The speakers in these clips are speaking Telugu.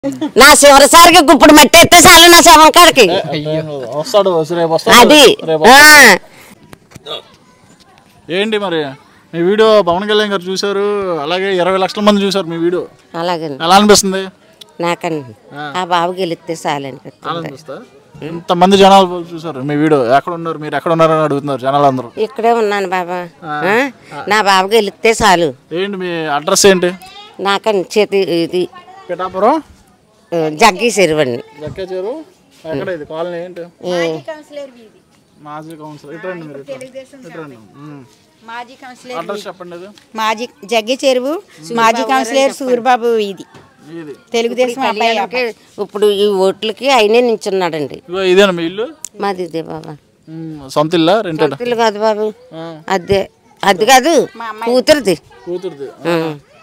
నా చివరిసారికి గుప్పుడు మట్టేస్తే చాలు నా శవం కాడికి వస్తాడు రేపు వస్తాడు అది రేపు ఆ, ఏంటి మరి మీ వీడియో పవన్ కళ్యాణ్ గారు చూశారు అలాగే ఇరవై లక్షల మంది చూశారు మీ వీడియో అలాగండి ఎలా అనిపిస్తుంది నాకండి ఆ బాబు గెలిస్తే చాలు అనిపిస్తుంది అనిపిస్తా ఇంతమంది జనాలు చూశారు మీ వీడియో ఎక్కడ ఉన్నారు మీరు ఎక్కడ ఉన్నారు అని అడుగుతున్నారు జనాలు అందరూ ఇక్కడే ఉన్నాను బాబా ఆ? నా బాబు గెలిస్తే చాలు ఏంటి మీ అడ్రస్ ఏంటి నాకండి చేతి ఇది పిఠాపురం ఆ, జగ్గి చెరువండి జక్కే చేరు ఎక్కడ ఇది కాలనీ ఏంటి మాజీ కౌన్సిలర్ ఇటు రండి మీరు ఇటు. ఇటు రండి ఉమ్. మాజీ కౌన్సిలర్ అడ్రస్ చెప్పండి ఇది మాజీ జగ్గి చెరువు మాజీ కౌన్సిలర్ సూర్బాబు ఇది ఇది తెలుగుదేశం అబ్బాయి కళ్యాణ్కి ఇప్పుడు ఈ ఓట్లకి ఆయనే నించున్నాడండి ఇగో ఇదేనా మీ ఇల్లు మాది ఇదే బాబా ఉమ్, సొంత ఇల్లా రెంటెడ్ పిల్లలు కాదు బాబు అదే అది కాదు కూతురుది కూతురుది ఆ.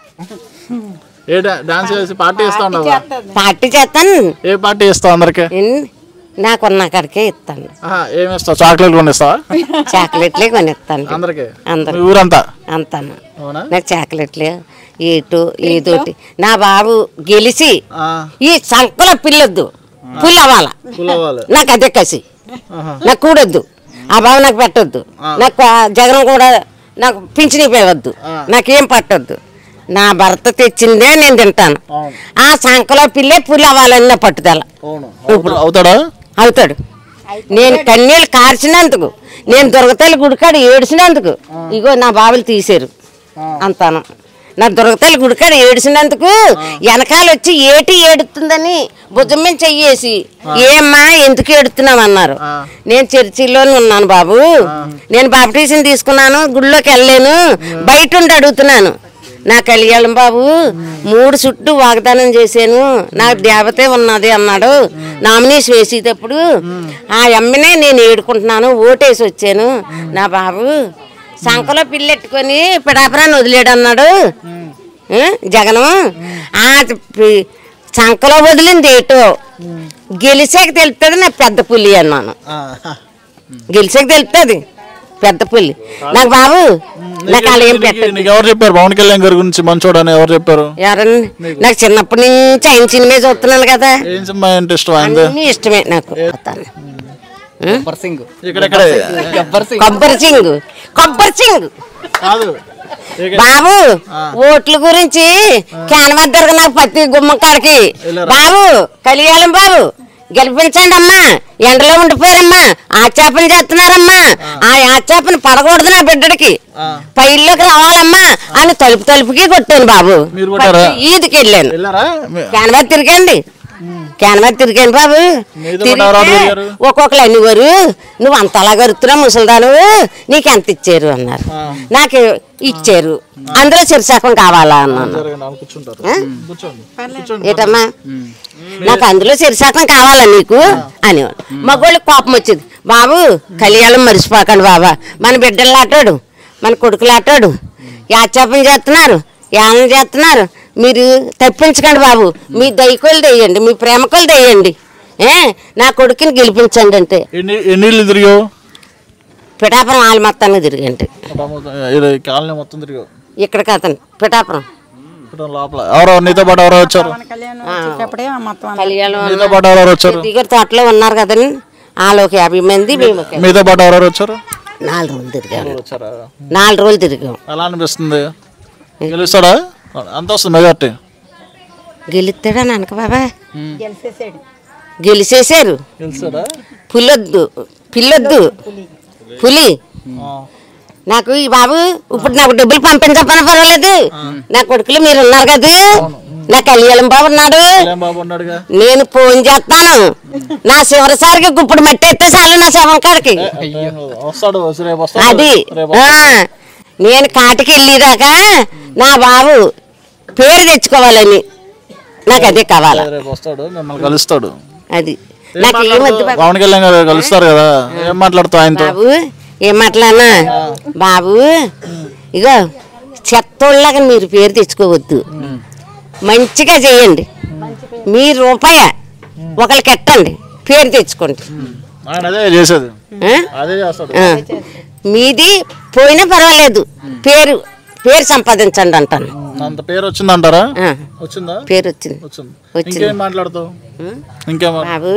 ఏ డా- డాన్స్ చేసి పార్టీ ఇస్తా ఉండవా పార్టీ చేస్తాను ఏ పార్టీ ఇస్తావు అందరికి ఎన్ని? నాకున్న కాడికే ఇస్తాను ఆహా, ఏమి ఇస్తావు చాక్లెట్ కొని ఇస్తావా చాక్లెట్లే కొనిస్తాను అందరికి అందరు మీ ఊరంతా అంతాను అవునా నాకు చాక్లెట్లే ఏటు ఏదోటి నా బాబు గెలిచి ఆ, ఈ సంకల పిల్లొద్దు పుల్ అవ్వాల పులవాలి నాకు అదే కసి ఆహా. నాకు కూడొద్దు ఆ బాబు నాకు పెట్టొద్దు నాకు ఆ జగన్ కూడా నాకు పింఛని ఇవ్వద్దు నాకేం పట్టొద్దు నా భర్త తెచ్చిందే నేను తింటాను అవును ఆ సంకలో పిల్లే పులి అవ్వాలని నా పట్టుదల అవును అవుతా- అవుతాడా అవుతాడు నేను కన్నీళ్ళు కార్చినందుకు నేను దుర్గతల్లి గుడికాడ ఏడిచినందుకు ఇగో నా బాబులు తీశారు అంతాను నా దుర్గతల్లి గుడికాడ ఏడిచినందుకు వెనకాల వచ్చి ఏటి ఏడుతుందని భుజం మీద చెయ్యేసి ఏమ్మా ఎందుకు ఏడుతున్నావు అన్నారు నేను చర్చిలోనే ఉన్నాను బాబు నేను బాప్టీషన్ తీసుకున్నాను గుళ్ళోకి వెళ్ళలేను బయట ఉండి అడుగుతున్నాను నా కళ్యాణం బాబు మూడు చుట్టూ వాగ్దానం చేశాను నాకు దేవతే ఉన్నది అన్నాడు నామినేషన్ వేసేటప్పుడు ఆ అమ్మనే నేను ఏడుకుంటున్నాను ఓటేసి వచ్చాను నా బాబు సంకలో పిల్లెట్టుకొని పిడాపరాన్ని వదిలేడు అన్నాడు ఆ, జగను ఆ పి- సంకలో వదిలింది ఏటో గెలిచాక తెలుస్తుంది నా పెద్ద పులి అన్నాను గెలిచాక తెలుస్తుంది పెద్ద పులి నాకు బాబు నాకు అలా ఏం పెట్టదు నీకు ఎవరు చెప్పారు పవన్ కళ్యాణ్ గారి గురించి మంచోడు అని ఎవరు చెప్పారు ఎవరన్నా నాకు చిన్నప్పటి నుంచి ఆయన సినిమా చూస్తున్నాను కదా ఏం సినిమా అంటే ఇష్టం ఆయనది అన్ని ఇష్టమే నాకు వస్తాను. ఇక్కడ ఇక్కడ కొబ్బరి సింగ్ కొబ్బరి సింగ్ కాదు బాబు ఓట్ల గురించి క్యాన్వాస్ దొరక నాకు ప్రతి గుమ్మ కాడికి బాబు కలియాలం బాబు గెలిపించండి అమ్మా ఎండలో ఉండిపోయారమ్మా ఆ చేపలు చేస్తున్నారమ్మా ఆ ఆచేపని పడకూడదు నా బిడ్డడికి పైల్లోకి రావాలమ్మా అని తలుపు తలుపుకి కొట్టాను బాబు మీరు కొట్టారా? ఈదికి వెళ్ళాను వెళ్ళారా మీ- క్యాన్వాస్ తిరిగండి క్యాన్వాస్ తిరిగాను బాబు మీతో తిరిగితే ఎవరు తిరిగారు? ఒక్కొక్కరు అనేవారు నువ్వు అంతలా గరుతున్నావు ముసలిదాను నీకు ఎంత ఇచ్చారు అన్నారు నాకు ఇచ్చారు అందులో చిరశాఖం కావాలా అన్నాను జరగండి, వాళ్ళు కూర్చుంటారు కూర్చోండి కూర్చోండి ఏటమ్మా నాకు అందులో చిరశాఖం కావాలా నీకు అనేవాడు మగోళ్ళకి కోపం వచ్చేది బాబు కళ్యాణం మర్చిపోకండి బాబా మన బిడ్డలు ఆటాడు మన కొడుకులు ఆటాడు యాచాపం చేస్తున్నారు యానం చేస్తున్నారు మీరు తప్పించకండి బాబు మీ దయకొలు తెయ్యండి మీ ప్రేమకొలు తెయ్యండి ఏ నా కొడుకుని గెలిపించండి అంటే ఎన్ని ఎన్ని ఇల్లు తిరిగావు పిఠాపురం ఆలు మొత్తాన్ని తిరిగండి ఇది కాలనీ మొత్తం తిరిగావు ఇక్కడికి అతను పిఠాపురం ఇక్కడ లోపల ఎవరో నీతో పాటు ఎవరో వచ్చారు కళ్యాణ్ వచ్చేటప్పుడే మొత్తం కళ్యాణం నీతో పాటు ఎవరెవరు వచ్చారు దిగర తోటలో ఉన్నారు కదండి వాళ్ళు ఒక యాభై మంది మేము ఒక మీతో పాటు ఎవరెవరు వచ్చారు నాలుగు రోజులు తిరిగాము వచ్చారా నాలుగు రోజులు తిరిగాం ఎలా అనిపిస్తుంది గెలుస్తాడా అంత వస్తుంది మెజార్టీ గెలుస్తాడా ననక బాబా గెలిచేసాడు గెలిచేశారు గెలుస్తాడా పులొద్దు పిల్లొద్దు పులి నాకు ఈ బాబు ఇప్పుడు నాకు డబ్బులు పంపించకపోయినా పర్వాలేదు నా కొడుకులు మీరు ఉన్నారు కదా నా కళ్యాణం బాబు ఉన్నాడు ఏం బాబు ఉన్నాడుగా నేను ఫోన్ చేస్తాను నా చివరిసారికి గుప్పుడు మట్టేస్తే చాలు నా శవం కాడికి వస్తాడు రేపు వస్తాడు అది రేపు ఆ, నేను కాటికి వెళ్ళేదాకా నా బాబు పేరు తెచ్చుకోవాలని నాకు అదే కావాలా రేపు వస్తాడు మిమ్మల్ని కలుస్తాడు అది నాకు ఏం వద్దు బాబు. పవన్ కళ్యాణ్ గారు కలుస్తారు కదా ఏం మాట్లాడుతావు ఆయనతో బాబు ఏం మాట్లాడినా బాబు ఇగో చెత్తోళ్ళగా మీరు పేరు తెచ్చుకోవద్దు మంచిగా చేయండి మీ రూపాయ ఒకరికి ఎట్టండి పేరు తెచ్చుకోండి ఆయన అదే చేసేది ఆ? అదే చేస్తాడు ఆ. మీది పోయినా పర్వాలేదు పేరు పేరు సంపాదించండి అంటాను అంత పేరు వచ్చిందంటారా ఆ, వచ్చిందా పేరు వచ్చింది వచ్చింది వచ్చింది. ఇంకేం మాట్లాడతావు ఉం? ఇంకేం మాట్లా- బాబు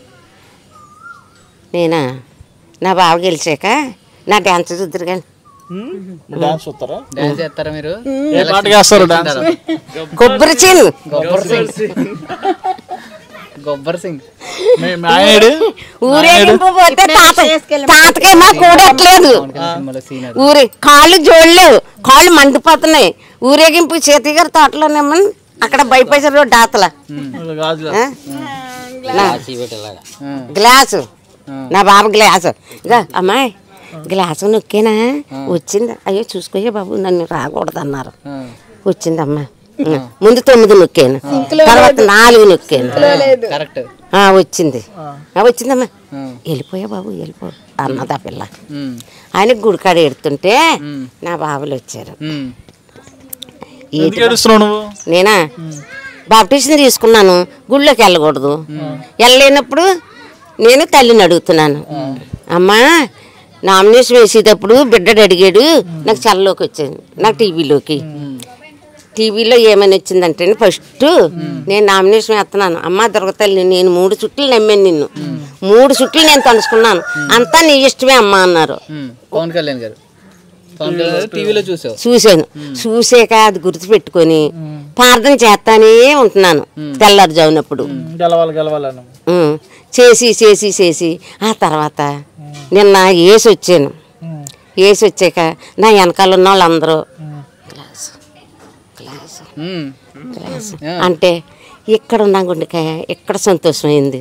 నేనా నా బాబు గెలిచాక నా డ్యాన్స్ చూద్దరు కానీ డాన్స్ చూస్తారా డాన్స్ చేస్తారా మీరు ఏ పాటకి వేస్తారు డాన్స్ కొబ్బరి చీను గబ్బర్ సింగ్ గబ్బర్ సింగ్ మీ మీ ఆయన ఏడి? ఊరేగింపు పోతే తాత తాతకేమో కూడట్లేదు సినిమాలో సీన్ అది ఊరి కాళ్ళు జోడలేవు కాళ్ళు మండిపోతున్నాయి ఊరేగింపు చేతి గారి తోటలోనేమో అక్కడ బైపేసారు డాతల గాజులు ఆ? నా గ్లాసు నా బాబు గ్లాసు ఇక అమ్మాయి గ్లాసు నొక్కేనా వచ్చింది అయ్యో చూసుకోయే బాబు నన్ను రాకూడదు అన్నారు వచ్చిందమ్మా ముందు తొమ్మిది నొక్కాను తర్వాత నాలుగు నొక్కాను కరెక్ట్ ఆ, వచ్చింది ఆ, వచ్చిందమ్మా వెళ్ళిపోయా బాబు వెళ్ళిపో అన్నది ఆ పిల్ల ఆయన గుడికాడ ఎడుతుంటే నా బాబులు వచ్చారు ఎందుకు ఏడుస్తున్నావు నువ్వు నేనా బాప్టిషన్ తీసుకున్నాను గుళ్ళోకి వెళ్ళకూడదు వెళ్ళలేనప్పుడు నేను తల్లిని అడుగుతున్నాను అమ్మా నామినేషన్ వేసేటప్పుడు బిడ్డడు అడిగాడు నాకు చల్లలోకి వచ్చింది నాకు టీవీలోకి టీవీలో ఏమని వచ్చిందంటే ఫస్ట్ నేను నామినేషన్ వేస్తున్నాను అమ్మ దొరకతల్లి నేను మూడు చుట్లు నమ్మాను నిన్ను మూడు చుట్లు నేను తలుసుకున్నాను అంతా నీ ఇష్టమే అమ్మ అన్నారు పవన్ కళ్యాణ్ గారు పవన్ కళ్యాణ్ గారు టీవీలో చూసావు చూశాను చూసాక అది గుర్తుపెట్టుకొని ప్రార్థన చేస్తానే ఉంటున్నాను తెల్లారుజామునప్పుడు గెలవాలి గెలవాలని ఉం. చేసి చేసి చేసి ఆ తర్వాత నిన్న ఏసి వచ్చాను ఏసి వచ్చాక నా వెనకాల ఉన్న వాళ్ళందరూ గ్లాసు గ్లాసు ఉమ్. గ్లాసు అంటే ఇక్కడ ఉన్న గుండెకాయ ఇక్కడ సంతోషమైంది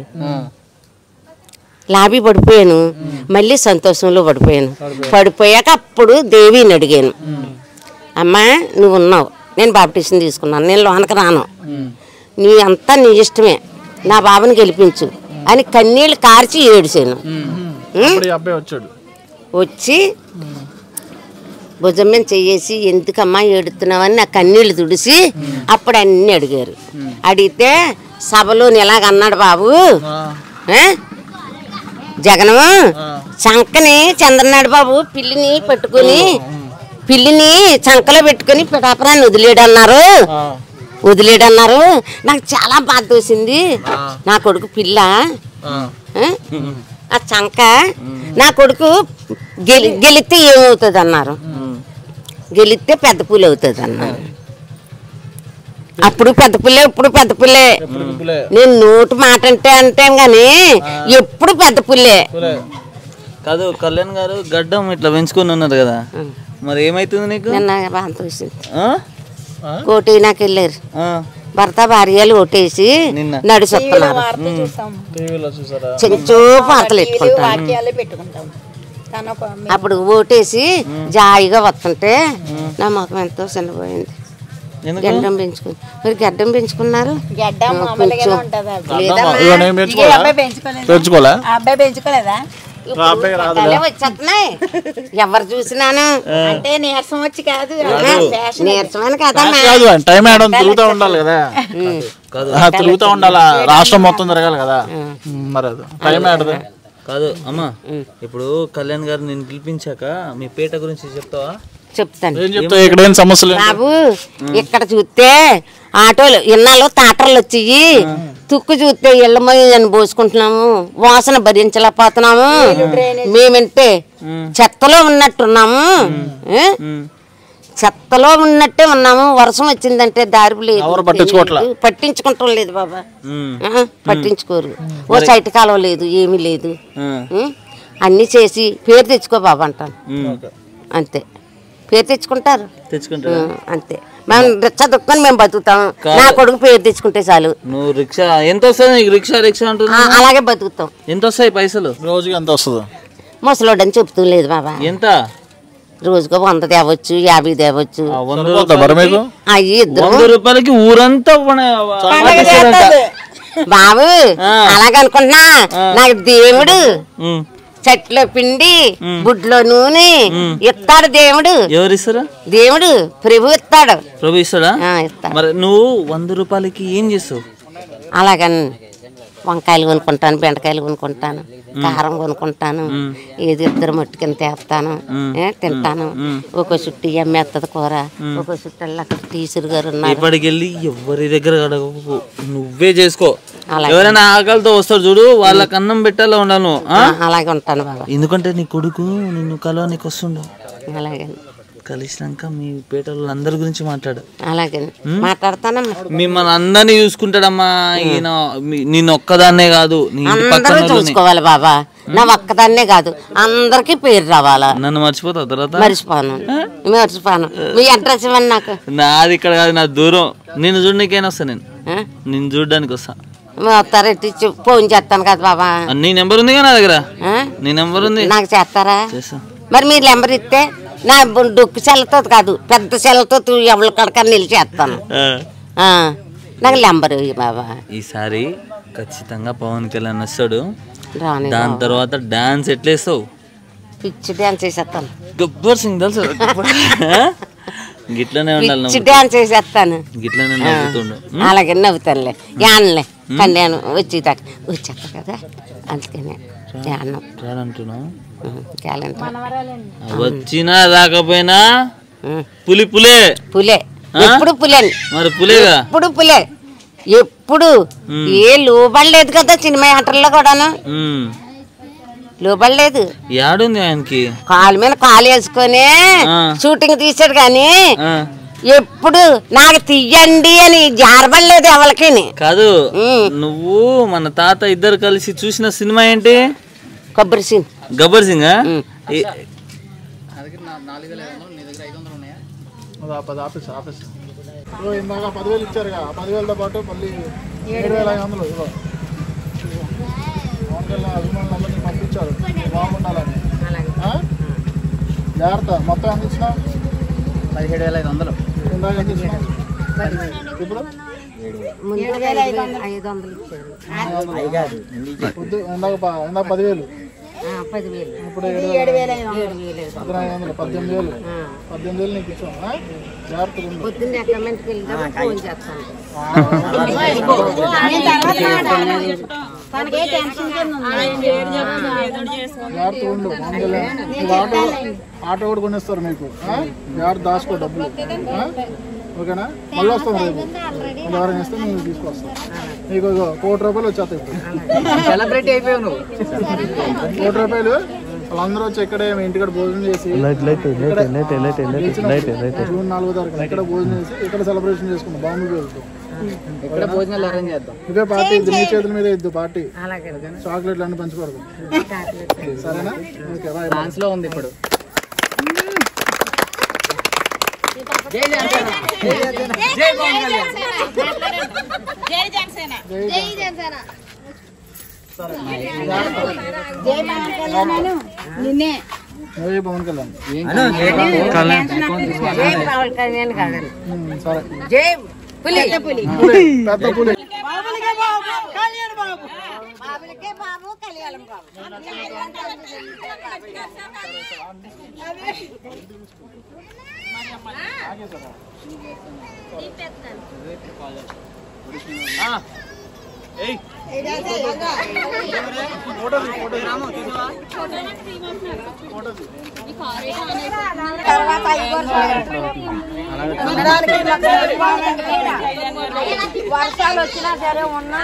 లాబీ పడిపోయాను మళ్ళీ సంతోషంలో పడిపోయాను పడిపోయాక అప్పుడు దేవిని అడిగాను అమ్మా నువ్వు ఉన్నావు నేను బాప్టిషన్ తీసుకున్నాను నేను లోనకి రాను నీ అంతా నీ ఇష్టమే నా బాబుని గెలిపించు అని కన్నీళ్ళు కార్చి ఏడిచాను ఇప్పుడు ఈ అబ్బాయి వచ్చాడు వచ్చి భుజం మీద చెయ్యేసి ఎందుకమ్మా ఏడుతున్నావని నా కన్నీళ్ళు తుడిసి అప్పుడు అన్నీ అడిగారు అడిగితే సభలో ఇలాగ అన్నాడు బాబు ఆ, ఏ? జగను చంకని చంద్రనాడు బాబు పిల్లిని పట్టుకుని పిల్లిని చంకలో పెట్టుకుని పిఠాపురాన్ని వదిలేడన్నారు ఆ, వదిలేడన్నారు నాకు చాలా బాధ వేసింది నా కొడుకు పిల్ల ఆ. ఏ? ఆ చంక నా కొడుకు గెలి గెలిస్తే ఏమవుతుంది అన్నారు గెలిస్తే పెద్ద పూలు అవుతుంది అన్నారు అప్పుడు పెద్ద పుల్లే ఇప్పుడు పెద్ద పుల్లే పులే. నేను నోటి మాట అంటే అంటాను కానీ ఎప్పుడు పెద్ద పుల్లే పులే. కాదు కళ్యాణ్ గారు గడ్డం ఇట్లా పెంచుకొని ఉన్నారు కదా మరి ఏమైతుంది నీకు నిన్న బాధ వచ్చింది ఆ? కోటి నాకు వెళ్ళారు ఆ. భర్త భార్యలు ఓటేసి నిన్న. నడుచుతున్నారు టీవీలో చూసారా చెంచో పాతలు ఎట్టుకుంటాను వాక్యాలే పెట్టుకుంటాం తన ఒక అప్పుడు ఓటేసి జాయిగా వస్తుంటే నా ముఖం ఎంతో చిన్నపోయింది ఎందుకు గడ్డం పెంచుకుని మీరు గడ్డం పెంచుకున్నారు గడ్డ మామూలుగానే ఉంటది అది. లేదమ్మా. ఇదిగో నేను ఈ పెంచుకోవాలా అబ్బాయి పెంచుకోలేదు పెంచుకోలే ఆ అబ్బాయి పెంచుకోలేదా ఆ అబ్బాయి రాదు తలే వచ్చేస్తున్నాయి ఎవరు చూసినాను అంటే నీరసం వచ్చి కాదు ఫ్యాషన్ నీరసమని కదమ్మా కాదు టైం ఆడడం తిరుగుతూ ఉండాలి కదా ఆ, తిరుగుతూ ఉండాలా రాష్ట్రం మొత్తం తిరగాలి కదా ఉమ్, మరి అది టైం ఆడదు కాదు అమ్మా ఇప్పుడు కళ్యాణ్ గారు నేను పిలిపించాక మీ పేట గురించి చెప్తావా చెప్తాను ఏం చెప్తావు ఇక్కడ ఏం సమస్యలు ఏంటి? బాబు ఇక్కడ చూస్తే ఆటోలు ఇన్నాళ్ళు టాటర్లు వచ్చి తుక్కు చూస్తే ఇళ్ళ అని పోసుకుంటున్నాము వాసన భరించలేకపోతున్నాము మేమంటే చెత్తలో ఉన్నట్టున్నాము ఏ? చెత్తలో ఉన్నట్టే ఉన్నాము వర్షం వచ్చిందంటే దారి లేదు ఎవరు పట్టించుకోవట్లా? లేదు, పట్టించుకుంటాం లేదు బాబా ఉమ్. ఆ, పట్టించుకోరు ఓ సైట్ కాలువ లేదు ఏమీ లేదు ఆ. ఉం? అన్నీ చేసి పేరు తెచ్చుకో బాబా అంటాను ఉమ్. అంతే పేరు తెచ్చుకుంటారు తెచ్చుకుంటావా ఉం, అంతే మేము చదువుకొని మేము బతుకుతాం నా కొడుకు పేరు తెచ్చుకుంటే చాలు నువ్వు రిక్షా ఎంత వస్తుంది నీకు రిక్షా రిక్షా ఆ, అంటున్నా అలాగే బతుకుతాం ఎంత వస్తాయి పైసలు రోజుకి ఎంత వస్తుంది ముసలోడని చెప్తూ లేదు బాబా ఎంత రోజుకో వంద తేవచ్చు యాభై తేవచ్చు ఆ వంద సరిపోతుందా మరి మీకు అయ్యి ఇద్దరు వంద రూపాయలకి ఊరంతా పన- పాటిస్తారంట. బాబు అలాగనుకుంటున్నా నాకు దేవుడు ఉమ్. చెట్లో పిండి బుడ్లో నూనె ఇస్తాడు దేవుడు ఎవరు ఇస్తారా దేవుడు ప్రభు ఇస్తాడు ప్రభు ఇస్తాడా ఆ, ఇస్తాడు మరి నువ్వు వంద రూపాయలకి ఏం చేస్తావు అలాగని వంకాయలు కొనుక్కుంటాను బెండకాయలు కొనుక్కుంటాను కారం కొనుక్కుంటాను ఏది ఇద్దరు మట్టుకుని తేస్తాను ఏ, తింటాను ఒక చుట్టి అమ్మేస్తుంది కూర ఒక చుట్టల్లో అక్కడ టీచర్ గారు ఉన్నారు ఇప్పటికి వెళ్ళి ఎవరి దగ్గర అడగకు నువ్వే చేసుకో అలాగే. ఎవరైనా ఆకలితో వస్తారు చూడు వాళ్ళకి అన్నం పెట్టాలో ఉండాను ఆ? ఆ, అలాగే ఉంటాను బాబా ఎందుకంటే నీ కొడుకు నిన్ను కలవ నీకు వస్తుండు అలాగే కలిసినాక మీ పేటలో అందరి గురించి మాట్లాడు అలాగే మాట్లాడతానమ్మా మిమ్మల్ని అందరినీ చూసుకుంటాడమ్మా ఈయన మీ- నిన్ను ఒక్కదాన్నే కాదు నీ ఇంటి అందరూ పక్కన వాళ్ళని. చూసుకోవాలి బాబా నా ఒక్కదాన్నే కాదు అందరికీ పేరు రావాలా నన్ను మర్చిపోతావు తర్వాత మర్చిపోను మర్చిపోను మీ అడ్రస్ ఇవ్వండి నాకు నాది ఇక్కడ కాదు నా దూరం నిన్ను చూడడానికైనా వస్తా నేను ఆ? నిన్ను చూడడానికి వస్తా వస్తారెట్టి ఫోన్ చేస్తాను కదా బాబా ఆ, నీ నెంబర్ ఉంది నా దగ్గర ఆ? నీ నెంబర్ ఉంది నాకు చేస్తారా చేస్తా మరి మీరు నెంబర్ ఇస్తే నా డొక్కు సెలతో కాదు పెద్ద సెలతో ఎవరి కడకని నిలిచేస్తాను ఆ. ఆ, నాకు నెంబర్ ఇవ్వు బాబా ఈసారి ఖచ్చితంగా పవన్ కళ్యాణ్ వస్తాడు రాని దాని తర్వాత డాన్స్ ఎట్లేస్తావు పిచ్చి డ్యాన్స్ చేసేస్తాను గబ్బర్ సింగ్ తెలుసు ఆ? గిట్లనే ఉండాలి పిచ్చి నువ్వు డ్యాన్స్ చేసేస్తాను గిట్లనే నవ్వుతుండు అలాగే నవ్వుతానులే యాన్లే కళ్యాణం వచ్చేదాకా వచ్చేస్తా కదా అందుకనే యాన్నం రాడంటున్నావు క్యాలెండర్ వచ్చినా రాకపోయినా పులి పులే పులే ఎప్పుడు పులేని మరి పులేగా ఎప్పుడు పులే ఎప్పుడు ఏ లోబడలేదు కదా సినిమా ఆటల్లో కూడాను ఉమ్. లోబడలేదు యాడుంది ఆయనకి కాలు మీద కాలు వేసుకొని ఆ. షూటింగ్ తీసాడు కానీ ఆ, ఎప్పుడు నాకు తీయండి అని జారబడలేదు ఎవరికి కాదు నువ్వు మన తాత ఇద్దరు కలిసి చూసిన సినిమా ఏంటి కొబ్బరి సీన్ గబ్బర్ సింగ్ అది పది ఆఫీస్ ఆఫీస్ ఇదిగో ఇందాక పదివేలు ఇచ్చారుగా ఆ పదివేలతో పాటు మళ్ళీ ఏడు వేల ఐదు వందలు ఇదిగో ఇదిగో. పవన్ కళ్యాణ్ అభిమానులు అందరినీ పంపించారు బాగుండాలని ఆ? జాగ్రత్త మొత్తం ఎంత ఇచ్చినా పదిహేడు వేల ఐదు వందలు ఇందాక ఎంత ఇచ్చినా ఇప్పుడు ఐదు వందలు ఇచ్చారు పొద్దు ఇందాక ప- ఇందాక పదివేలు ఆ, పదివేలు ఇప్పుడు ఏడు వేల ఏడు వేలు పద్నాలుగు వందలు పద్దెనిమిది వేలు పద్దెనిమిది వేలు నీకు ఇచ్చాం ఆ? జాగ్రత్తగా ఉండు పొద్దున్న అక్కమెంట్కి వెళ్తే ఫోన్ చేస్తాను జాగ్రత్త ఉండు పవన్ కళ్యాణ్ మీకు ఆటో ఆటో కూడా కొనిస్తారు మీకు ఆ? జాగ్రత్త దాచుకో డబ్బులు ఆ? ఓకేనా మళ్ళీ వస్తాం రేపు మళ్ళీ ఎవరైనా ఇస్తే మేము తీసుకొస్తాం మీకు ఇగో కోటి రూపాయలు వచ్చేస్తాయి ఇప్పుడు సెలబ్రిటీ అయిపోయావు నువ్వు కోటి రూపాయలు వాళ్ళందరూ వచ్చి ఇక్కడే మీ ఇంటికాడ భోజనం చేసి ఇక్కడే జూన్ నాలుగో తారీఖున ఇక్కడ భోజనం చేసి ఇక్కడ సెలబ్రేషన్ చేసుకుందాం బాంబు వెళ్తాం ఇక్కడ భోజనాలు అరేంజ్ చేద్దాం ఇదే పార్టీ ఇది మీ చేతుల మీద ఇద్దు పార్టీ అలాగే చాక్లెట్లు అన్ని పంచిపెడదాం సరేనా ఓకే బాయ్ డాన్స్ లో ఉంది ఇప్పుడు నిన్నే జై పవన్ కళ్యాణ్ జై రాహుల్ కళ్యాణ్ కాదండి ఉమ్, సరే జై పులి పులి, పెద్ద పులి వర్షాలు వచ్చినా సరే ఉన్నా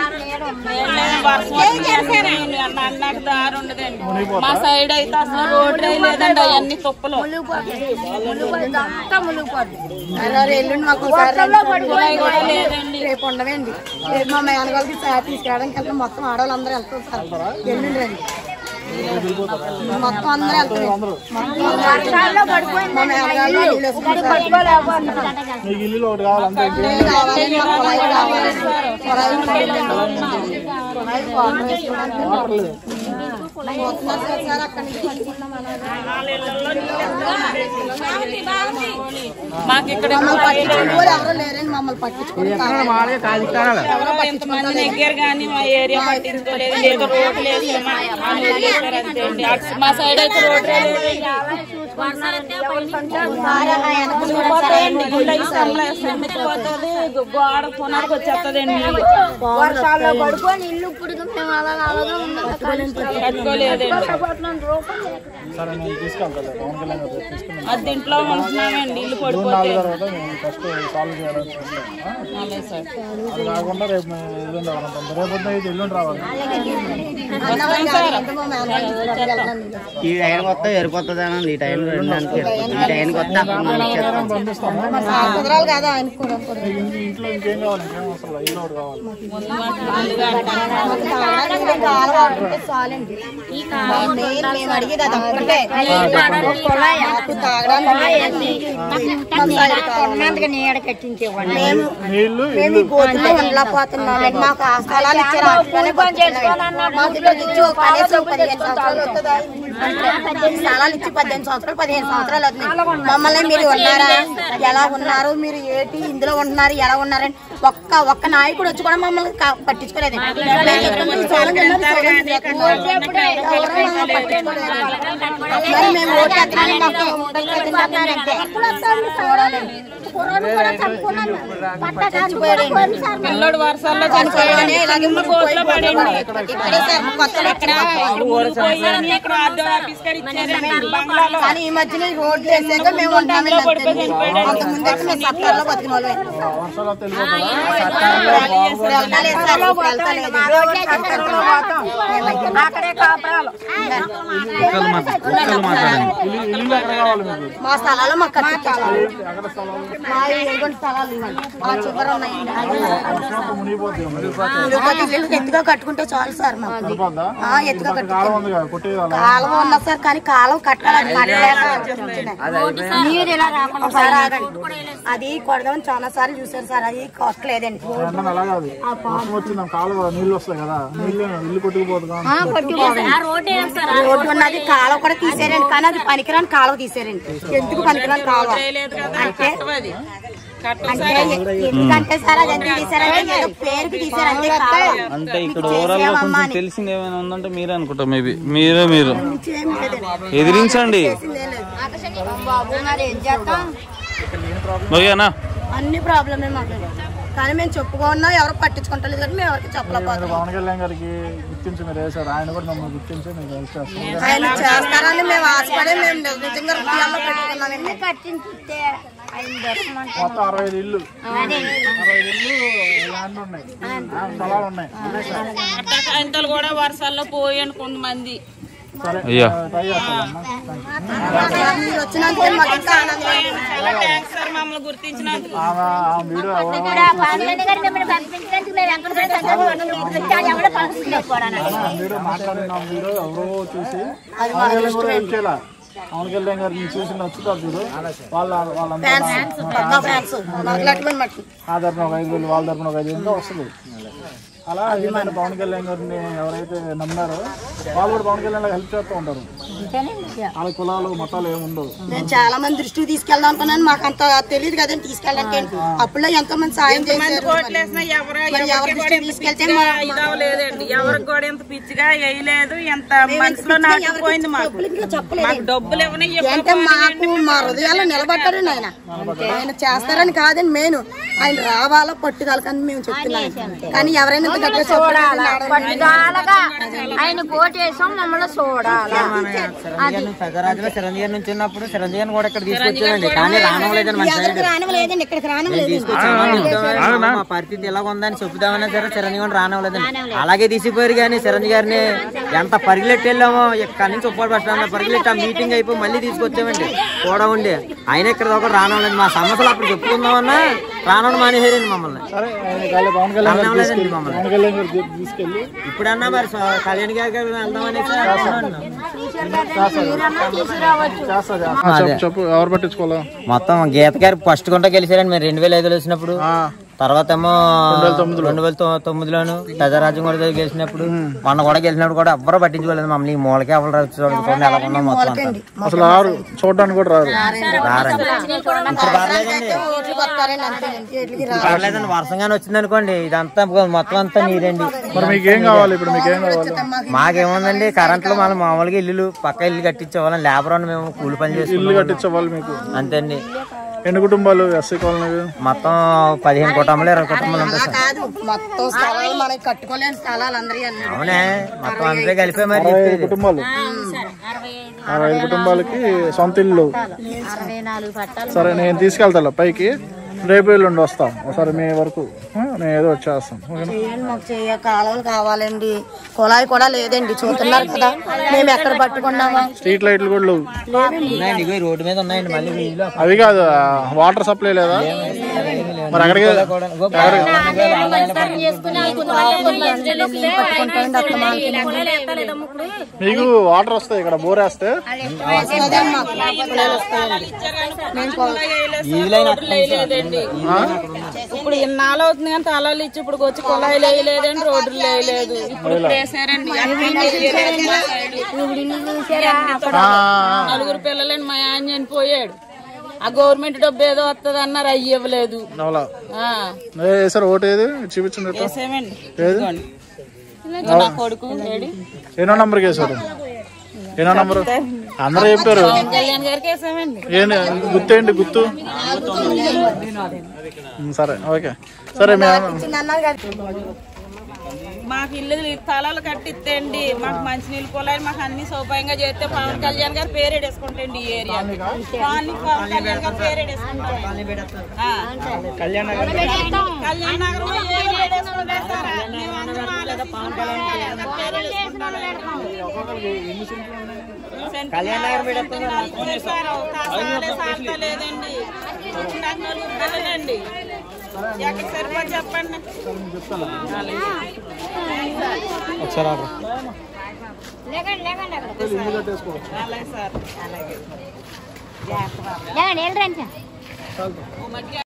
అన్నకు దారి ఉండదండి మా సైడ్ అయితే అసలు రోడ్డే లేదండి అవన్నీ తుప్పలు అంతా మునిగిపోద్ది అన్నారు ఎల్లుండి మాకు ఒకసారి కూడా లేదండి రేపు ఉండదండి రేపు మా మేనగాళ్ళకి సార్ తీసుకురావడానికి వెళ్తాం మొత్తం ఆడవాళ్ళందరూ వెళ్తాం సార్ ఎల్లుండి రండి మొత్తం అందరూ వెళ్తాం వర్షాల్లో పడిపోయింది మా మేనగాళ్ళు నీకు ఇల్లు ఒకటి కావాలి అంతే ఇంకేం కావాలి మాకు కొలాయి కావాలి కొలాయి ఉండాలి. కొలాయి వాటర్ వేసుకోవడానికి వాటర్ లేదు పోతున్నారు కదా సార్ అక్కడి నుంచి పట్టుకుంటున్నాం మాకు ఇక్కడ మమ్మల్ని పట్టించుకునే వాళ్ళు ఎవరు లేరండి మమ్మల్ని పట్టించుకుని ఎవరో మంది దగ్గర కానీ మా ఏరియా పట్టించుకోలేదు ఏదో రోడ్ లేదు మా- మా ఊరు చేశారు అంతే అండి. అటు మా సైడ్ అయితే రోడ్ లేదండి పోతాయండి గుండె ఇసంలో పోతుంది గోడ కొనాలకు వచ్చేస్తుందండి నీళ్ళు వర్షాల్లో పడుకొని ఇల్లు పుడుకు మేము అలా అలాగే ఉన్నాం కట్టుకోలేదండి సరే నేను తీసుకెళ్తాను పవన్ కళ్యాణ్ గారు తీసుకుని అది ఇంట్లో ఉంటున్నామండి ఇల్లు జూన్ పడిపోతే నాలుగు తర్వాత నేను ఫస్ట్ సాల్వ్ చేయడానికి చూస్తాను అలాగే సార్ అది కాకుండా రేపు మేము ఎల్లుండి రావాలంటాం రేపు పొద్దున అయితే ఎల్లుండి రావాలి ఈ టైం కొత్త ఎరిపోతుంది అనండి ఈ టైం రెండానికి ఈ టైం కొత్త పంపిస్తాము కుదరాలి కదా ఆయన కూడా ఇంక- ఇంట్లో ఇంకేం కావాలి ఇంకేం అవసరం లేదు ఇల్లు ఒకటి కావాలి చాలండి మెయిన్ మేము అడిగేది అది ఒక్కటే మాకు తాగడానికి నీడ కట్టించేవాడు మేము నీళ్లు మేము ఈ గోతుల్లో ఉండలేకపోతున్నాం మాకు ఆ స్థలాలు ఇచ్చారు అట్లనే బతుకుతున్నాం. మాకు ఇక్కడ ఇచ్చి ఒక కనీసం పదిహేను సంవత్సరాలు అవుతుందా స్థలాలు ఇచ్చి పద్దెనిమిది సంవత్సరాలు పదిహేను సంవత్సరాలు అవుతుంది మమ్మల్ని మీరు ఉన్నారా ఎలా ఉన్నారు మీరు ఏంటి ఇందులో ఉంటున్నారు ఎలా ఉన్నారని ఒక్క ఒక్క నాయకుడు వచ్చి కూడా మమ్మల్ని కా- పట్టించుకోలేదు మేము చెప్తున్నాం, ఈ స్థలం ఉన్నది చూడండి. ఎవరు మమ్మల్ని పట్టించుకోలేదు. మరి మేము ఓటు వేస్తున్నామని మాకు ఉండలు కట్టించేస్తున్నారు అంతే. చూడాలండి. పిల్లడు వర్షాల్లో చనిపోయాడని ఇలాగే కోట్లో పడండి ఇక్కడే సార్ కొత్తలో ఇక్కడ పోయాని ఇక్కడ ఆర్డో ఆఫీస్ కాడ ఇచ్చారండి బంగ్లాలో కానీ ఈ మధ్యన ఈ రోడ్లు వేసాక మేము ఉంటామని అంతకుముందు అయితే మేము సత్తాల్లో బతికిన వాళ్ళమే. వర్షాలు వస్తే వెళ్ళిపోతారా ఇప్పుడు వెళ్తలేదు సార్, ఇప్పుడు వెళ్తలేదు. అక్కడే కాపురాలు ఇల్లు ఇల్లు ఎక్కడ కావాలి మీకు మా స్థలాలు మాకు కట్టించాలి ఎక్కడ స్థలాలు మా ఎటువంటి స్థలాలు ఇవ్వండి ఆ చివర ఉన్నాయండి వర్షం మునిగిపోతుంది తిరుపతి ఇల్లు ఎత్తుగా కట్టుకుంటే చాలు సార్ మాకు సరిపోద్దా ఆ, ఎత్తుగా ఇక్కడ కాలం ఉంది కదా కొట్టేయాలి కాలువ ఉన్నా సార్ కానీ కాలువ కట్టాలని కట్టలేక నీరు ఇలా రాకుండా ఒకసారి ఆగండి అది కొడదామని చాలా సార్లు చూసారు సార్ అది కొట్టలేదండి ఎండ అలా కాదు వర్షం వచ్చింది కాలువ నీళ్ళు వస్తాయి కదా నీళ్ళు ఇల్లు కొట్టుకుపోతుంది రోడ్డు ఉన్నది కాలువ కూడా తీసారండి కానీ అది పనికిరాని కాలువ తీసారండి ఎందుకు పనికిరాని కాలువ అంటే అంటే ఎందుకంటే సార్ అది ఎందుకు తీసారంటే ఏదో పేరుకి తీసారు అంతే కాలువ అంటే ఇక్కడ మీకు ఓవరాల్ గా చేసామమ్మా కొంచెం అని. తెలిసింది ఏమైనా ఉందంటే మీరే అనుకుంటా మేబీ మీరే మీరు ఏం లేదండి. ఎదిరించండి చేసిందేం లేదు. బాబు మరి ఏం చేస్తాం ఓకేనా అన్ని ప్రాబ్లమే మాకు కానీ మేము చెప్పుకున్నా ఎవరు పట్టించుకుంటలేదు కానీ మేము ఎవరికి చెప్పలేకపోతున్నాం పవన్ కళ్యాణ్ గారికి గుర్తించి మీరు వేశారు ఆయన కూడా మమ్మల్ని గుర్తించి మీకు హెల్ప్ చేస్తారు ఆయన చేస్తారని మేము ఆశపడే మేము నిజంగా హృదయాల్లో పెట్టుకున్నామండి మొత్తం అరవై ఐదు ఇల్లు అరవై ఐదు ఇల్లు ల్యాండ్ ఉన్నాయి ఆ, స్థలాలు ఉన్నాయి అట్టకాయంతలు కూడా వర్షాల్లో పోయాను కొంతమంది సరే అయ్యా ట్రై చేస్తానమ్మా థ్యాంక్ యూ. మీరు వచ్చినందుకే మాకు ఇంకా ఆనందం చాలా థ్యాంక్స్ సార్ మమ్మల్ని గుర్తించినందుకు ఆమె ఆ వీడియో ఎవరో ఆ వీడియో మాట్లాడిన ఆ వీడియో ఎవరో చూసి పవన్ కళ్యాణ్ కూడా హెల్ప్ చేయాల పవన్ కళ్యాణ్ గారిని చూసి నచ్చుతారు చూడు వాళ్ళ వాళ్ళంతా పద్మ ఫ్యాన్స్ మాకు లక్ష్మణ్ మట్టి ఆ తరపున ఒక ఐదు వేలు వాళ్ళ తరపున ఒక ఐదు వేలు వస్తుంది అలా ఏంటంటే పవన్ కళ్యాణ్ గారిని ఎవరైతే నమ్మారో వాళ్ళు కూడా పవన్ కళ్యాణ్ హెల్ప్ చేస్తూ ఉంటారు వాళ్ళ కులాలు మతాలు ఏమి ఉండవు నేను చాలా మంది దృష్టికి తీసుకెళ్దాం అనుకున్నాను మాకు అంత తెలియదు కదండి తీసుకెళ్ళడానికి అప్పుల్లో ఎంతో మంది సాయం చేశారు కోట్లేసినా ఎవరు మరి ఎవరి ఎవరికి కూడా దృష్టికి ఎంత తీసుకెళ్తే పిచ్చిగా మా- ఇదవలేదండి ఎవరికి కూడా ఎంత పిచ్చిగా వేయలేదు ఎంత మనసులో నాటుకుపోయింది మాకు ఇంకా చెప్పలేదు మాకు డబ్బులు ఇవ్వని అంటే మాకు మా హృదయాల్లో నిలబడ్డాడండి ఆయన ఆయన చేస్తారని కాదండి నేను ఆయన రావాలా పట్టుదల కానీ మేము చెప్తున్నాం కానీ ఎవరైనా ఇంత గట్టిగా చెప్పలేదు ఆయన కోటేసాం మమ్మల్ని చూడాలా పెద్దరాజులో చిరంజీవి గారి నుంచి ఉన్నప్పుడు చిరంజీవి గారిని కూడా ఇక్కడ తీసుకొచ్చామండి కానీ రానవలేదని మన సైడ్ ఎవరికి రానివ్వలేదండి ఇక్కడికి రానివ్వలేదు తీసుకొచ్చాము మా పరిస్థితి ఎలా ఉందని చెప్దామన్నా సరే చిరంజీవి గారిని రానవలేదండి అలాగే తీసిపోయారు కానీ చిరంజీవి గారిని ఎంత పరిగెట్టి వెళ్ళామో ఇక్కడ నుంచి ఉప్పాడు బస్ స్టాండ్ పరిగెట్టి ఆ మీటింగ్ అయిపోయి మళ్ళీ తీసుకొచ్చామండి కూడా ఉండి ఆయన ఇక్కడ ఒక రానవలేదు మా సమస్యలు అప్పుడు చెప్పుకుందామన్నా రానవని మానేసారండి మమ్మల్ని సరే ఆయన కాలే పవన్ కళ్యాణ్ గారు రానవలేదండి తీసుకెళ్ళి మమ్మల్ని పవన్ కళ్యాణ్ గారు తీ- తీసుకెళ్ళి ఇప్పుడన్నా మరి స్వ- కళ్యాణ్ గారి గారికి వెళ్దామని అనుకున్నాం. చేస్తా చేస్తా చెప్పు చెప్పు ఎవరు పట్టించుకోవాలా మొత్తం గీత గారు ఫస్ట్ గుంట గెలిచారండి మేము రెండు వేల ఐదులో వచ్చినప్పుడు తర్వాత ఏమో రెండు వేల తొ- తొమ్మిదిలోను ప్రజారాజ్యం కూడా గెలిచినప్పుడు మొన్న కూడా గెలిచినప్పుడు కూడా ఎవ్వరూ పట్టించుకోలేదు మమ్మల్ని ఈ మూలకే ఎవరు రాదు చూడండి చూడండి ఎలా ఉన్నాం మొత్తం అంతా. అసలు ఆరు చూడడానికి కూడా రారు రారండి ఇప్పుడు పర్లేదండి ఓట్లకు వస్తారండి అంతే ఎట్లకి రా పర్లేదండి వర్షంగానే వచ్చింది అనుకోండి ఇదంతా మొత్తం అంతా నీరండి మరి మీకేం కావాలి ఇప్పుడు మీకేం కావాలి మాకేముందండి కరెంట్లో మనం మామూలుగా ఇల్లు పక్క ఇల్లు కట్టించేవాళ్ళం లేబర్ అని మేము కూలి పని ఇల్లు చేసుకుంటాం కట్టించవాలి మీకు అంతే అండి ఎన్ని కుటుంబాలు ఎస్సీ కాలనీ మొత్తం పదిహేను కుటుంబాలు ఇరవై కుటుంబాలు ఉంటాయి సార్ కాదు మొత్తం స్థలాలు మనకి కట్టుకోలేని స్థలాలు అందరి అన్ని అవునే మొత్తం అందరూ కలిపే మరి అరవై ఐదు చెప్పేది. కుటుంబాలు అరవై ఐదు కుటుంబాలకి సొంత ఇల్లు సరే నేను తీసుకెళ్తా పైకి రేపు ఎల్లుండి వస్తాం ఒకసారి మీ వరకు ఆ, నేను ఏదో వచ్చేస్తాం ఓకేనా? చేయండి మాకు చేయ కాలువలు కావాలండి కుళాయి కూడా లేదండి చూస్తున్నారు కదా మేము ఎక్కడ పట్టుకున్నామా స్ట్రీట్ లైట్లు కూడా లేవు ఉన్నాయండి ఇగో ఈ రోడ్డు మీద ఉన్నాయండి మళ్ళీ వీళ్ళు అవి కాదు ఆ, వాటర్ సప్లై లేదా మరి అక్కడికి కూడా ఇగో పట్టుకుంటామండి అత్తమాలకి మీకు వాటర్ వస్తాయి ఇక్కడ బోర్ వేస్తే లేదండి ఇప్పుడు ఇన్నాళ్ళు అవుతుంది కానీ తాళాలు ఇచ్చి ఇప్పుడు వచ్చి కుళాయిలు వేయలేదండి రోడ్లు వేయలేదు ఇప్పుడు ఇప్పుడు వేసారండి అన్నీ వేయలేదు మా సైడు. ఆ, నలుగురు పిల్లలని మా ఆయన చనిపోయాడు ఆ గవర్నమెంట్ డబ్బు ఏదో వస్తుంది అన్నారు అయ్యి ఇవ్వలేదు అవునా ఆ, ఏ సార్ ఓటు ఏది చూపించండి ఇట్లా. వేసామండి ఏది ఇదిగో నా కొడుకు ఏడి. ఎన్నో నంబర్కి వేసారు ఎన్నో నంబరు అందరూ చెప్పారు పవన్ కళ్యాణ్ గారికి వేసామండి ఏంటి గుర్తు ఏంటి గుర్తు ఉమ్, సరే ఓకే సరే మేము అన్నారు కదా మాకు ఇల్లు స్థలాలు కట్టిస్తండి మాకు మంచినీళ్ళు కుళాయి మాకు అన్ని సౌకర్యంగా చేస్తే పవన్ కళ్యాణ్ గారు పేరేడేసుకుంటండి ఈ ఏరియా కాలనీ పవన్ కళ్యాణ్ గారు పేరేడేసుకుంటాం కళ్యాణ్ నగరం పేరేడేసుకుంటాం సార్. మేమందరం ఆలోచించుకుంటాం. కళ్యాణ్ నగర్ పెడతాం సార్, ఒక తాసాలే సాల్తా లేదండి నాకు నలుగురు పిల్లలండి ఎక్కడ సరిపోయి చెప్పండి అలాగే సార్ లేకండి వెళ్ళరండి సార్